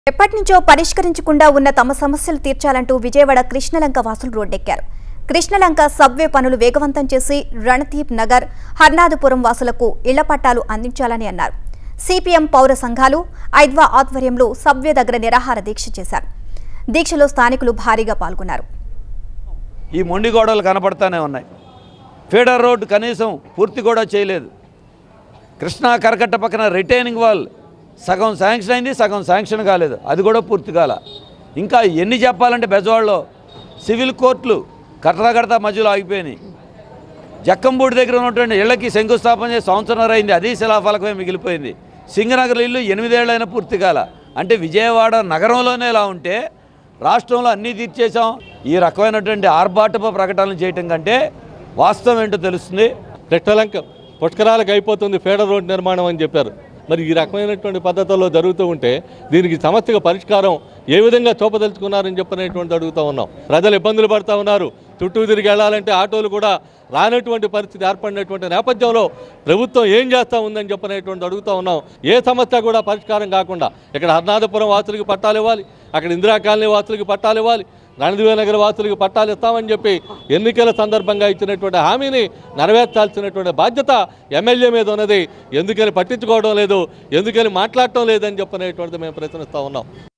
ఎప్పటి నుంచో పరిష్కరించకుండా ఉన్న తమ సమస్యలు తీర్చాలంటూ విజయవాడ కృష్ణలంక వాసులు రోడ్డెక్కారు కృష్ణలంక సబ్వే పనులు వేగవంతం చేసి రణదీప్ నగర్ హర్నాథపురం వాసులకు ఇళ్ల పట్టాలు అందించాలని అన్నారు సిపిఎం పౌర సంఘాలు ఐద్వా ఆధ్వర్యంలో సబ్వే దగ్గర నిరాహార దీక్ష చేశారు దీక్షలో స్థానికులు భారీగా పాల్గొన్నారు ఈ మొండి గోడలు కనపడతానే ఉన్నాయి ఫీడర్ రోడ్ కనీసం పూర్తి కూడా చేయలేదు కృష్ణా కరకట్ట పక్కన రిటైనింగ్ వాల్ సగం శాంక్షన్ అయింది సగం శాంక్షన్ కాలేదు అది కూడా పూర్తి కాల ఇంకా ఎన్ని చెప్పాలంటే బెజవాడలో సివిల్ కోర్టులు కట్టడా కడతా మధ్యలో ఆగిపోయినాయి జక్కంబూడి దగ్గర ఉన్నటువంటి ఇళ్లకి శంకుస్థాపన చేసి సంవత్సరం అయింది అది శిలాఫలకమే మిగిలిపోయింది సింగనగర్ ఇల్లు ఎనిమిదేళ్లైనా పూర్తి కాల అంటే విజయవాడ నగరంలోనే ఇలా ఉంటే రాష్ట్రంలో అన్నీ తీర్చేసాం ఈ రకమైనటువంటి ఆర్భాటపు ప్రకటనలు చేయటం కంటే వాస్తవం ఏంటో తెలుస్తుంది కృష్ణలంక పుష్కరాలకు అయిపోతుంది ఫేడర్ రోడ్ నిర్మాణం అని చెప్పారు మరి ఈ రకమైనటువంటి పద్ధతుల్లో జరుగుతూ ఉంటే దీనికి సమస్యగా పరిష్కారం ఏ విధంగా చూపదలుచుకున్నారని చెప్పనేటువంటి అడుగుతూ ఉన్నాం ప్రజలు ఇబ్బందులు పడుతూ ఉన్నారు చుట్టూ తిరిగి వెళ్ళాలంటే ఆటోలు కూడా రానటువంటి పరిస్థితి ఏర్పడినటువంటి నేపథ్యంలో ప్రభుత్వం ఏం చేస్తూ ఉందని చెప్పనేటువంటి అడుగుతూ ఉన్నాం ఏ సమస్య కూడా పరిష్కారం కాకుండా ఇక్కడ హర్నాథపురం వాసులకి పట్టాలు ఇవ్వాలి అక్కడ ఇందిరా కాలనీ వాసులకి పట్టాలు ఇవ్వాలి రణదివే నగర వాసులకి పట్టాలు ఇస్తామని చెప్పి ఎన్నికల సందర్భంగా ఇచ్చినటువంటి హామీని నెరవేర్చాల్సినటువంటి బాధ్యత ఎమ్మెల్యే మీద ఉన్నది ఎందుకని పట్టించుకోవడం లేదు ఎందుకని మాట్లాడటం లేదని చెప్పనేటువంటిది మేము ప్రశ్నిస్తూ ఉన్నాం